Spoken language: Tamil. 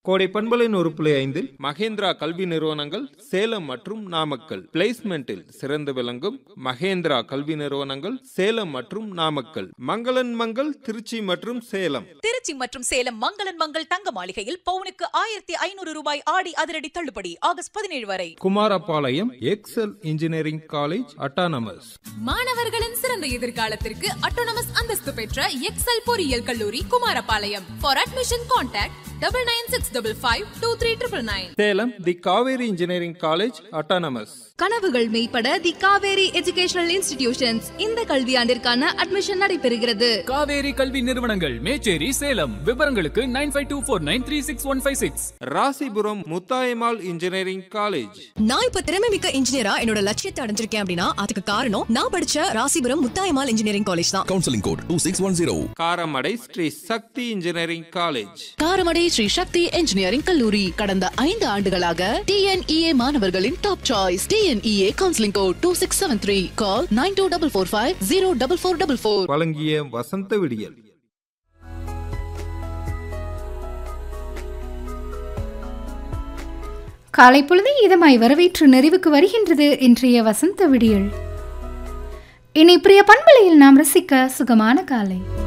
கோடை பண்பலின் ஒரு புள்ளி ஐந்தில் மகேந்திரா கல்வி நிறுவனங்கள் சேலம் மற்றும் நாமக்கல் பிளேஸ்மெண்டில் சிறந்து விளங்கும் மகேந்திரா கல்வி நிறுவனங்கள் சேலம் மற்றும் நாமக்கல் மங்களன் மங்கள் திருச்சி மற்றும் சேலம் திருச்சி மற்றும் சேலம் மங்களன் மங்கள் தங்க மாளிகையில் பவுனுக்கு ஆயிரத்தி ஐநூறு ரூபாய் ஆடி அதிரடி தள்ளுபடி ஆகஸ்ட் பதினேழு வரை Kumarapalayam Excel engineering college autonomous மாணவர்களின் சிறந்த எதிர்காலத்திற்கு அட்டோனமஸ் அந்தஸ்து பெற்ற எக்ஸல் பொறியியல் கல்லூரி Kumarapalayam for admission contact double nine six double five two three triple nine Salem the Kaveri engineering college autonomous கனவுகள் மெய்ப்பட தி காவேரி எஜுகேஷனல் இன்ஸ்டிடியூஷன்ஸ் இந்த கல்வியாண்டிற்கான அட்மிஷன் நடைபெறுகிறது காவேரி கல்வி நிறுவனங்கள் மேச்சேரி சேலம் விவரங்களுக்கு nine five two four nine three six one five six Rasipuram Muthayammal engineering college நான் இப்ப திறமை மிக்க இன்ஜினியரா என்னோட லட்சியத்தை அடைஞ்சிருக்கேன் அப்படின்னா அதுக்கு காரணம் நான் படிச்ச ராசிபுரம் முத்தாயமால் இன்ஜினியரிங் காலேஜ் தான் counseling code 2610. Karamadai Sri Sakthi engineering college Karamadai Sri Sakthi engineering கல்லூரி கடந்த ஐந்து ஆண்டுகளாக டிஎன்இஏ மாணவர்களின் top choice TNEA counselling code two six seven three call nine two double four five zero double four double four வழங்கிய வசந்த விடியல் காலை பொழுது இதமாய் வரவேற்று நிறைவுக்கு வருகின்றது இன்றைய வசந்த விடியல் இனி பிரிய பண்பலையில் நாம் ரசிக்க சுகமான காலை